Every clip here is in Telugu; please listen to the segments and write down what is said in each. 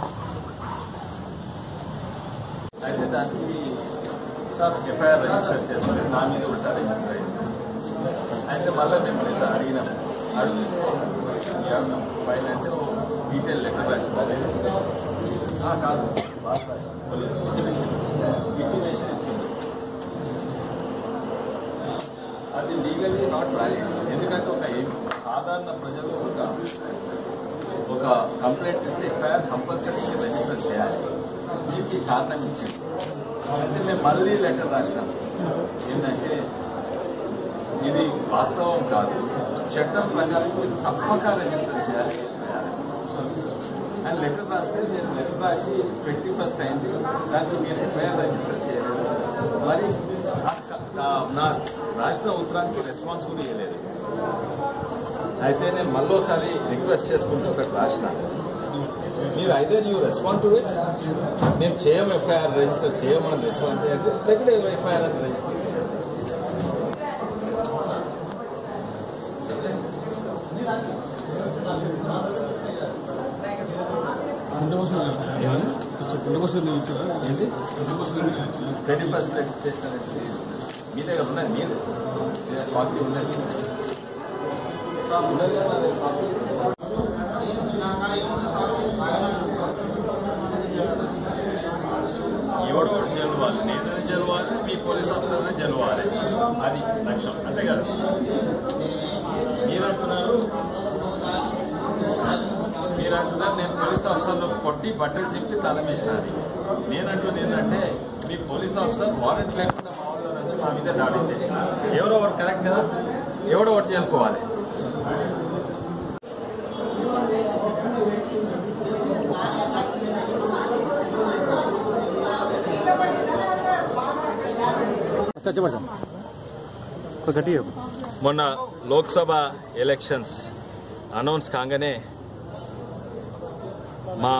అయితే దానికి సార్ ఎఫ్ఐఆర్ రిజిస్టర్ చేసుకుని నా మీద ఉంటా రిజిస్టర్ అయింది అయితే మళ్ళీ మేము ఇట్లా అడిగినాం అడిగి ఫైల్ అంటే డీటెయిల్ లెటర్ రాసినది కాదు ఇంటిమేషన్ ఇచ్చింది అది లీగల్లీ నాట్ వ్యాలిడ్ ఎందుకంటే ఒక సాధారణ ప్రజలు ఒక ఒక కంప్లైంట్ ఇస్తే ఎఫ్ఐఆర్ కంపల్సరీ రిజిస్టర్ చేయాలి దీనికి కారణం ఇచ్చింది అయితే మేము మళ్ళీ లెటర్ రాసినాం ఏంటంటే ఇది వాస్తవం కాదు చట్టం ప్రకారం మీరు తప్పక రిజిస్టర్ చేయాలి అండ్ లెటర్ రాస్తే నేను లెటర్ రాసి ట్వంటీ ఫస్ట్ అయింది దానికి నేను ఎఫ్ఐఆర్ రిజిస్టర్ చేయలేదు మరి నా- నా- నా రాసిన ఉత్తరానికి రెస్పాన్స్ కూడా ఇవ్వలేదు అయితే నేను మళ్ళోసారి రిక్వెస్ట్ చేసుకుంటూ ఒకటి రాసిన మీరు అయితే యూ రెస్పాండ్ టు ఇట్ మేము చేయం ఎఫ్ఐఆర్ రిజిస్టర్ చేయమని రెస్పాన్స్ చేయండి లేకపోతే ఎఫ్ఐఆర్ అని రిజిస్టర్ చేయండి ఏంటి ట్వంటీ ఫస్ట్ చేసినారంటే మీ దగ్గర ఉన్నది మీరు కాపీ ఉన్నది సార్ ఉన్నది కదా అదే కాపీ ఎవడో ఒకటి గెలవాలి నేను గెలవాలి మీ పోలీస్ ఆఫీసర్ గెలవాలి అది లక్ష్యం అంతే కదా మీరు అంటున్నారు మీరు అంటున్నారు నేను పోలీస్ ఆఫీసర్లో కొట్టి బట్టలు చెప్పి తలం వేసినది నేనంటుంది ఏంటంటే మీ పోలీస్ ఆఫీసర్ వారెంట్ లేకుండా మా ఊళ్ళో నుంచి మా మీద దాడి చేసిన ఎవరో ఒకటి కరెక్ట్ కదా ఎవడో ఒకటి చేరుకోవాలి చెప్పండి సార్ కొంచెం గట్టిగా చెప్పు. మొన్న లోక్సభ ఎలక్షన్స్ అనౌన్స్ కాగానే మా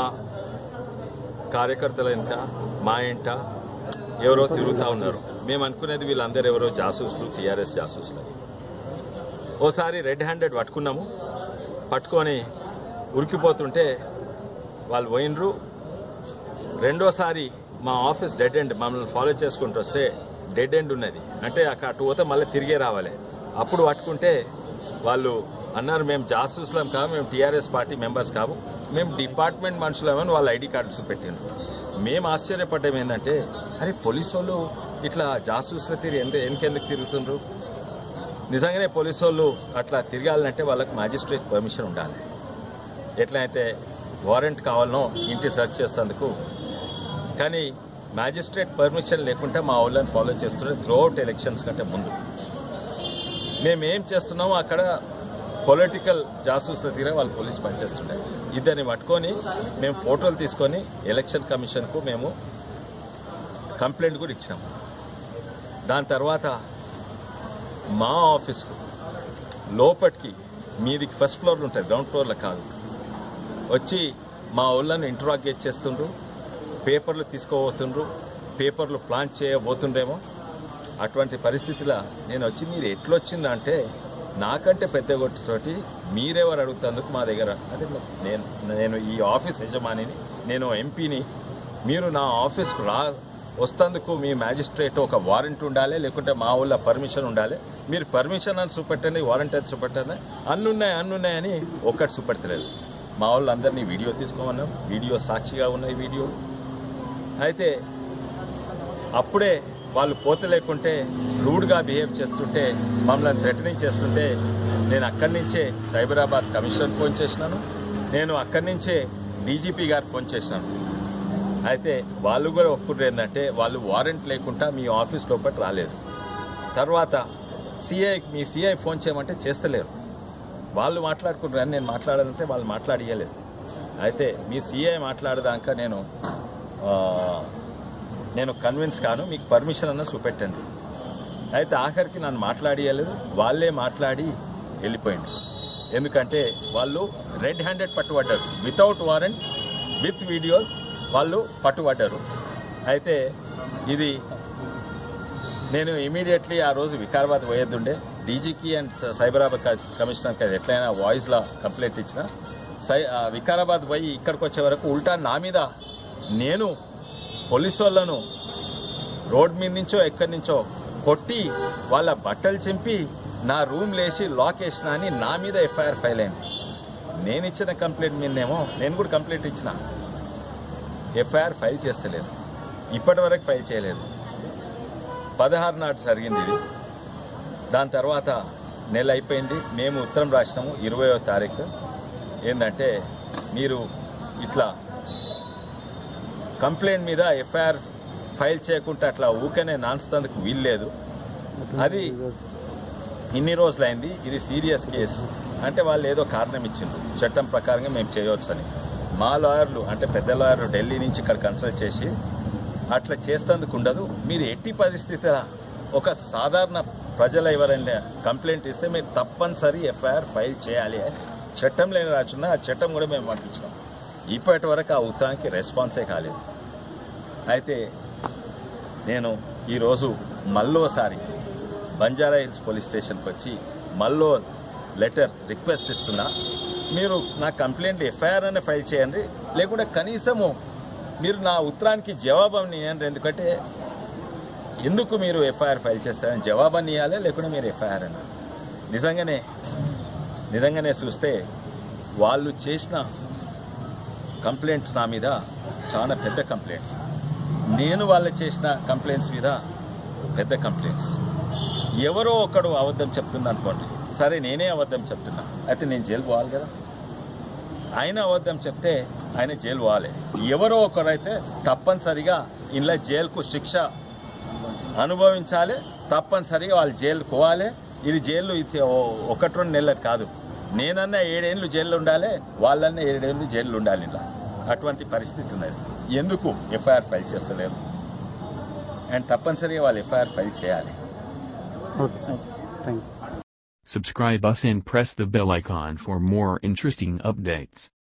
కార్యకర్తల వెనుక మా ఇంట ఎవరో తిరుగుతూ ఉన్నారు మేము అనుకునేది వీళ్ళందరూ ఎవరో జాసూసులు టీఆర్ఎస్ జాసూసులు ఓసారి రెడ్ హ్యాండెడ్ పట్టుకున్నాము పట్టుకొని ఉరికిపోతుంటే వాళ్ళు పోయినరు రెండోసారి మా ఆఫీస్ డెడ్ ఎండ్ మమ్మల్ని ఫాలో చేసుకుంటూ వస్తే డెడ్ ఎండ్ ఉన్నది అంటే అక్కడ అటు పోతే మళ్ళీ తిరిగే రావాలి అప్పుడు పట్టుకుంటే వాళ్ళు అన్నారు మేము జాసూస్లం కాదు మేము టీఆర్ఎస్ పార్టీ మెంబర్స్ కావు మేము డిపార్ట్మెంట్ మనుషులమని వాళ్ళ ఐడి కార్డ్స్ పెట్టిండ్రు మేము ఆశ్చర్యపడ్డం ఏంటంటే అరే పోలీసు వాళ్ళు ఇట్లా జాసూస్లో తిరిగి ఎంత ఎందుకెందుకు తిరుగుతుండ్రు నిజంగానే పోలీసు వాళ్ళు అట్లా తిరగాలంటే వాళ్ళకి మ్యాజిస్ట్రేట్ పర్మిషన్ ఉండాలి ఎట్లయితే వారెంట్ కావాలనో ఇంటి సెర్చ్ చేసేందుకు కానీ మ్యాజిస్ట్రేట్ పర్మిషన్ లేకుంటే మా వాళ్ళని ఫాలో చేస్తున్నారు త్రూఅవుట్ ఎలక్షన్స్ కంటే ముందు మేము ఏం చేస్తున్నామో అక్కడ పొలిటికల్ జాసూస్ దగ్గర వాళ్ళు పోలీస్ పనిచేస్తుండే ఇద్దరిని పట్టుకొని మేము ఫోటోలు తీసుకొని ఎలక్షన్ కమిషన్కు మేము కంప్లైంట్ కూడా ఇచ్చినాము దాని తర్వాత మా ఆఫీస్కు లోపటికి మీదికి ఫస్ట్ ఫ్లోర్లో ఉంటుంది గ్రౌండ్ ఫ్లోర్లో కాదు వచ్చి మా ఊళ్ళని ఇంటరాగేట్ చేస్తుండ్రు పేపర్లు తీసుకోబోతుండ్రు పేపర్లు ప్లాన్ చేయబోతుండేమో అటువంటి పరిస్థితిలో నేను వచ్చి మీరు ఎట్లొచ్చిందంటే నాకంటే పెద్ద కొట్టుతోటి మీరెవరు అడుగుతందుకు మా దగ్గర అదే నేను నేను ఈ ఆఫీస్ యజమానిని నేను ఎంపీని మీరు నా ఆఫీస్కు రా వస్తందుకు మీ మ్యాజిస్ట్రేట్ ఒక వారెంట్ ఉండాలి లేకుంటే మా ఊళ్ళో పర్మిషన్ ఉండాలి మీరు పర్మిషన్ అని చూపెట్టండి వారెంట్ అని చూపెట్టండి అన్నున్నాయి అన్నున్నాయని ఒక్కటి చూపెడతలేదు మా వాళ్ళందరినీ వీడియో తీసుకోమన్నాం వీడియో సాక్షిగా ఉన్నాయి వీడియో అయితే అప్పుడే వాళ్ళు పోత లేకుంటే రూడ్గా బిహేవ్ చేస్తుంటే మమ్మల్ని థ్రెటనింగ్ చేస్తుంటే నేను అక్కడి నుంచే సైబరాబాద్ కమిషనర్ ఫోన్ చేసినాను నేను అక్కడి నుంచే డీజీపీ గారు ఫోన్ చేసినాను అయితే వాళ్ళు కూడా ఒప్పుకుంటారు ఏంటంటే వాళ్ళు వారెంట్ లేకుండా మీ ఆఫీస్ లోపల రాలేదు తర్వాత సిఐ మీ సిఐ ఫోన్ చేయమంటే చేస్తలేరు వాళ్ళు మాట్లాడుకుంటారు అని నేను మాట్లాడాలంటే వాళ్ళు మాట్లాడియలేదు అయితే మీ సిఐ మాట్లాడదాకా నేను ఆ, నేను కన్విన్స్ కాను మీకు పర్మిషన్ అన్న చూపెట్టండి అయితే ఆఖరికి నన్ను మాట్లాడియలేదు వాళ్ళే మాట్లాడి వెళ్ళిపోయింది ఎందుకంటే వాళ్ళు రెడ్ హ్యాండెడ్ పట్టుబడ్డారు వితౌట్ వారెంట్ విత్ వీడియోస్ వాళ్ళు పట్టుబడ్డారు అయితే ఇది నేను ఇమీడియట్లీ ఆ రోజు వికారాబాద్ పోయేద్దుండే డీజీకి అండ్ సైబరాబాద్ కమిషనర్కి అది ఎట్లయినా వాయిస్లో కంప్లైంట్ ఇచ్చిన సై ఆ, వికారాబాద్ పోయి ఇక్కడికి వచ్చే వరకు ఉల్టా నా మీద నేను పోలీసు వాళ్ళను రోడ్ మీద నుంచో ఎక్కడి నుంచో కొట్టి వాళ్ళ బట్టలు చింపి నా రూమ్ లేచి లాక్ వేసిన అని నా మీద ఎఫ్ఐఆర్ ఫైల్ అయింది నేను ఇచ్చిన కంప్లైంట్ మీదనేమో నేను కూడా కంప్లైంట్ ఇచ్చిన ఎఫ్ఐఆర్ ఫైల్ చేస్తలేదు ఇప్పటి వరకు ఫైల్ చేయలేదు పదహారు నాడు జరిగింది ఇది దాని తర్వాత నెల అయిపోయింది మేము ఉత్తరం రాసినాము ఇరవయో తారీఖు ఏంటంటే మీరు ఇట్లా కంప్లైంట్ మీద ఎఫ్ఐఆర్ ఫైల్ చేయకుండా అట్లా ఊకనే నాన్స్తందుకు వీల్లేదు అది ఇన్ని రోజులైంది ఇది సీరియస్ కేసు అంటే వాళ్ళు ఏదో కారణం ఇచ్చిండ్రు చట్టం ప్రకారంగా మేము చేయవచ్చని మా లాయర్లు అంటే పెద్ద లాయర్లు ఢిల్లీ నుంచి ఇక్కడ కన్సల్ట్ చేసి అట్లా చేస్తందుకు ఉండదు మీరు ఎట్టి పరిస్థితుల ఒక సాధారణ ప్రజలు ఎవరైనా కంప్లైంట్ ఇస్తే మీరు తప్పనిసరి ఎఫ్ఐఆర్ ఫైల్ చేయాలి అని చట్టం లేని రాచున్నా ఆ చట్టం కూడా మేము పంపించినాం ఇప్పటి వరకు ఆ ఉత్తరానికి రెస్పాన్సే కాలేదు అయితే నేను ఈరోజు మళ్ళోసారి బంజారా హిల్స్ పోలీస్ స్టేషన్కి వచ్చి మళ్ళో లెటర్ రిక్వెస్ట్ ఇస్తున్నా మీరు నా కంప్లైంట్ ఎఫ్ఐఆర్ అనే ఫైల్ చేయండి లేకుంటే కనీసము మీరు నా ఉత్తరానికి జవాబు ఇవ్వండి ఎందుకంటే ఎందుకు మీరు ఎఫ్ఐఆర్ ఫైల్ చేస్తారని జవాబు ఇవ్వాలి లేకుంటే మీరు ఎఫ్ఐఆర్ అని నిజంగానే నిజంగానే చూస్తే వాళ్ళు చేసిన కంప్లైంట్ నా మీద చాలా పెద్ద కంప్లైంట్స్ నేను వాళ్ళు చేసిన కంప్లైంట్స్ మీద పెద్ద కంప్లైంట్స్ ఎవరో ఒకడు అబద్ధం చెప్తున్నా అనుకోండి సరే నేనే అబద్ధం చెప్తున్నా అయితే నేను జైలు పోవాలి కదా ఆయన అబద్ధం చెప్తే ఆయన జైలు పోవాలి ఎవరో ఒకరైతే తప్పనిసరిగా ఇలా జైలుకు శిక్ష అనుభవించాలి తప్పనిసరిగా వాళ్ళు జైలు పోవాలి ఇది జైలు ఇది ఓ- ఒకటి రెండు నెలలు కాదు నేనన్నా ఏడేళ్ళు జైల్లో ఉండాలి వాళ్ళన్నా ఏడేళ్ళు జైల్లో ఉండాలి ఇలా అటువంటి పరిస్థితి ఉన్నది ఎందుకు ఎఫ్ఐఆర్ ఫైల్ చేస్తలేరు అండ్ తప్పనిసరిగా వాళ్ళు ఎఫ్ఐఆర్ ఫైల్ చేయాలి okay thank you Subscribe us and press the bell icon for more interesting updates.